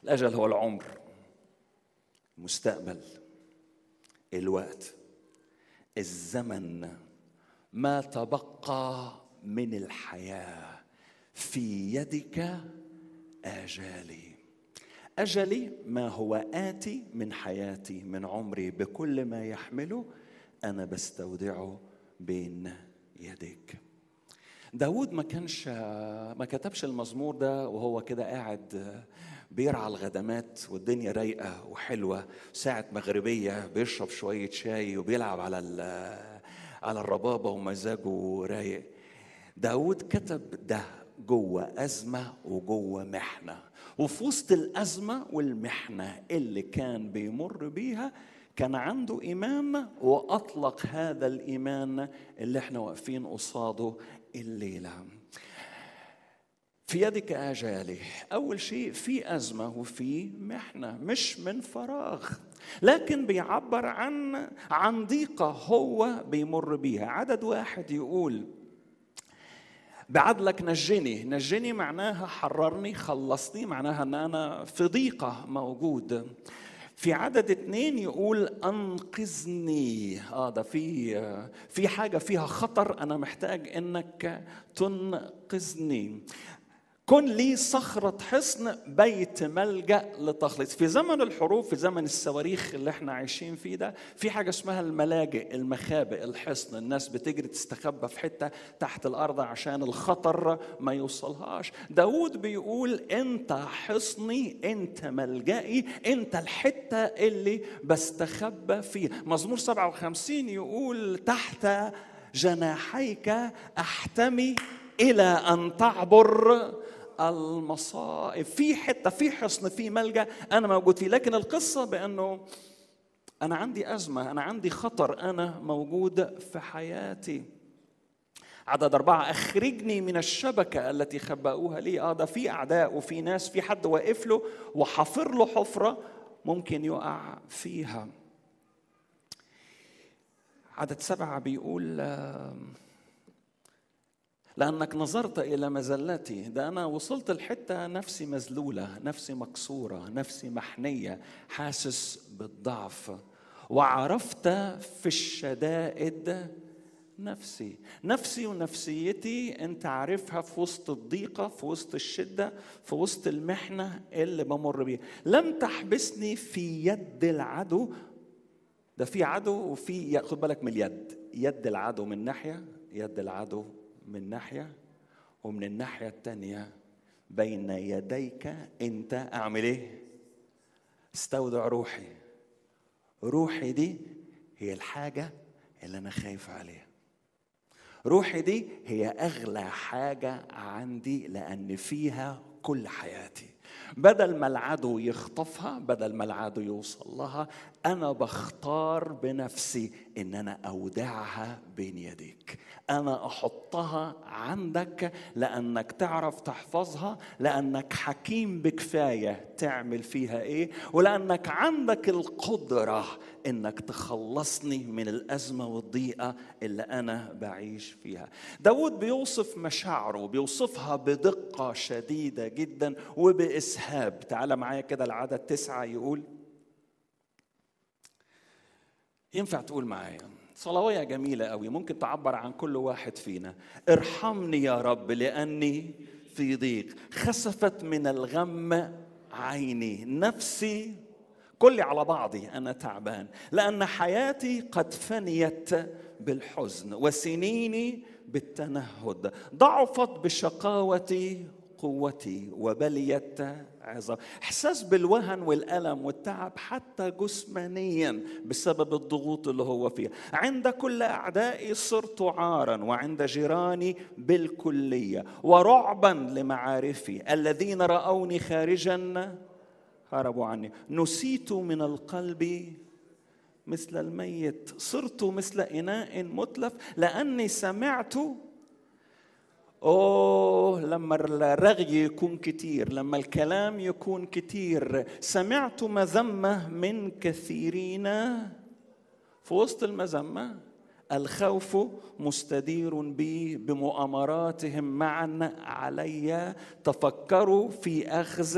الأجل هو العمر المستقبل الوقت الزمن ما تبقى من الحياة في يدك آجالي أجلي ما هو آتي من حياتي من عمري بكل ما يحمله أنا بستودعه بين يديك داود ما كانش ما كتبش المزمور ده وهو كده قاعد بيرعى الغدمات والدنيا رايقة وحلوة ساعة مغربية بيشرب شوية شاي وبيلعب على على الربابة ومزاجه رايق داود كتب ده جوه أزمة وجوه محنة وفي وسط الأزمة والمحنة اللي كان بيمر بيها كان عنده إيمان وأطلق هذا الإيمان اللي احنا واقفين قصاده الليلة في يدك آجالي أول شيء في أزمة وفي محنة مش من فراغ لكن بيعبر عن عن ضيقة هو بيمر بيها عدد واحد يقول بعدلك نجني نجني معناها حررني خلصني معناها ان انا في ضيقه موجود في عدد اتنين يقول انقذني اه ده في في حاجه فيها خطر انا محتاج انك تنقذني كن لي صخرة حصن بيت ملجأ لتخلص في زمن الحروب في زمن الصواريخ اللي احنا عايشين فيه ده في حاجة اسمها الملاجئ المخابئ الحصن الناس بتجري تستخبى في حتة تحت الأرض عشان الخطر ما يوصلهاش داود بيقول انت حصني انت ملجئي انت الحتة اللي بستخبى فيها مزمور 57 يقول تحت جناحيك احتمي الى ان تعبر المصائب في حته في حصن في ملجا انا موجود فيه لكن القصه بانه انا عندي ازمه انا عندي خطر انا موجود في حياتي عدد أربعة أخرجني من الشبكة التي خبأوها لي آه ده في أعداء وفي ناس في حد واقف له وحفر له حفرة ممكن يقع فيها عدد سبعة بيقول آه لأنك نظرت إلى مزلتي ده أنا وصلت لحتة نفسي مذلولة نفسي مكسورة نفسي محنية حاسس بالضعف وعرفت في الشدائد نفسي نفسي ونفسيتي انت عارفها في وسط الضيقه في وسط الشده في وسط المحنه اللي بمر بيها لم تحبسني في يد العدو ده في عدو وفي خد بالك من اليد يد العدو من ناحيه يد العدو من ناحية ومن الناحية التانية بين يديك أنت أعمل إيه؟ استودع روحي روحي دي هي الحاجة اللي أنا خايف عليها روحي دي هي أغلى حاجة عندي لأن فيها كل حياتي بدل ما العدو يخطفها بدل ما العدو يوصل لها انا بختار بنفسي ان انا اودعها بين يديك انا احطها عندك لانك تعرف تحفظها لانك حكيم بكفايه تعمل فيها ايه ولانك عندك القدره انك تخلصني من الازمه والضيقه اللي انا بعيش فيها داود بيوصف مشاعره بيوصفها بدقه شديده جدا وباسهاب تعال معايا كده العدد تسعه يقول ينفع تقول معايا صلوية جميلة قوي ممكن تعبر عن كل واحد فينا ارحمني يا رب لأني في ضيق خسفت من الغم عيني نفسي كلي على بعضي أنا تعبان لأن حياتي قد فنيت بالحزن وسنيني بالتنهد ضعفت بشقاوتي قوتي وبليت عظام احساس بالوهن والالم والتعب حتى جسمانيا بسبب الضغوط اللي هو فيها عند كل اعدائي صرت عارا وعند جيراني بالكليه ورعبا لمعارفي الذين راوني خارجا هربوا عني نسيت من القلب مثل الميت صرت مثل اناء متلف لاني سمعت اوه لما الرغي يكون كتير لما الكلام يكون كتير سمعت مذمه من كثيرين في وسط المذمه الخوف مستدير بي بمؤامراتهم معا علي تفكروا في اخذ